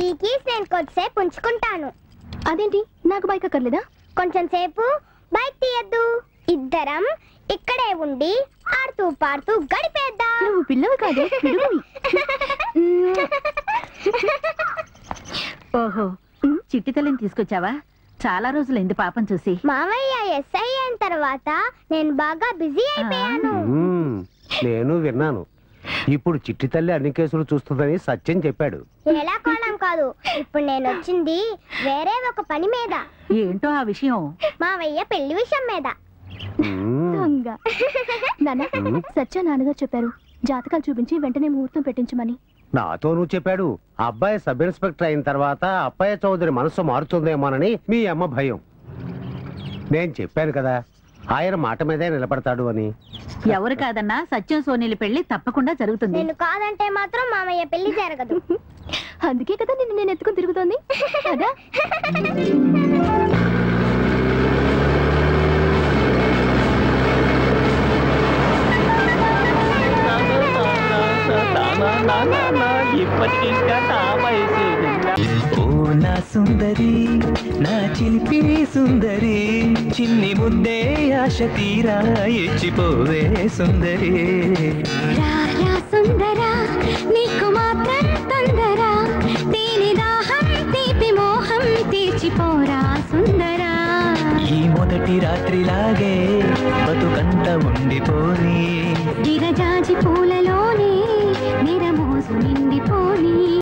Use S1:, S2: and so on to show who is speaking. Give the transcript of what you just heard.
S1: ఈ కీస్ నేను కొద్దిసేపు ఉంచుకుంటాను
S2: అదేంటి నాకు బైక్ అక్కర్లేదా
S1: కొంచెం సేపు బైక్ తీయద్దు ఇద్దరం ఇక్కడే ఉండి ఆడుతూ పాడుతూ గడిపేద్దాం
S2: నువ్వు పిల్లవి కాదు పిడుగువి.
S3: ఓహో చిట్టి తల్లిని తీసుకొచ్చావా చాలా రోజులైంది పాపం చూసి
S1: మామయ్య ఎస్ఐ అయిన తర్వాత నేను బాగా బిజీ అయిపోయాను
S4: మ్మ్. నేను విన్నాను ఇప్పుడు చిట్టి తల్లి అన్ని కేసులు చూస్తుందని సత్యం చెప్పాడు
S1: ఎలా కోణం కాదు ఇప్పుడు నేను వచ్చింది వేరే ఒక పని మీద
S3: ఏంటో ఆ విషయం
S1: మావయ్య పెళ్లి విషయం మీద
S4: మ్మ్.
S2: దొంగ నాన్న
S4: ఉమ్.
S2: సత్య నాన్నగారు చెప్పారు జాతకాలు చూపించి వెంటనే ముహూర్తం పెట్టించమని
S4: నాతోనూ చెప్పాడు అబ్బాయి సబ్ ఇన్స్పెక్టర్ అయిన తర్వాత అప్పయ్య చౌదరి మనసు మారుతుందేమోనని మీ అమ్మ భయం నేను చెప్పాను కదా ఆయన మాట మీదే నిలబడతాడు అని
S3: ఎవరు కాదన్నా సత్యం సోనీల పెళ్లి తప్పకుండా జరుగుతుంది
S1: నేను కాదంటే మాత్రం మామయ్య పెళ్లి జరగదు
S2: అందుకే కదా నిన్ను నేను ఎత్తుకుని తిరుగుతోంది కదా
S5: ఓ నా సుందరి నా చిలిపి సుందరి చిన్ని ముద్దే ఆశ తీరా ఇచ్చిపోవే సుందరి
S2: రారా సుందరా నీకు మాత్రం తొందరా దీని దాహం తీపి మోహం తీర్చిపోరా సుందరా
S5: ఈ మొదటి రాత్రిలాగే బతుకంత ఉండిపోని
S2: విరజాజి పూలలోనే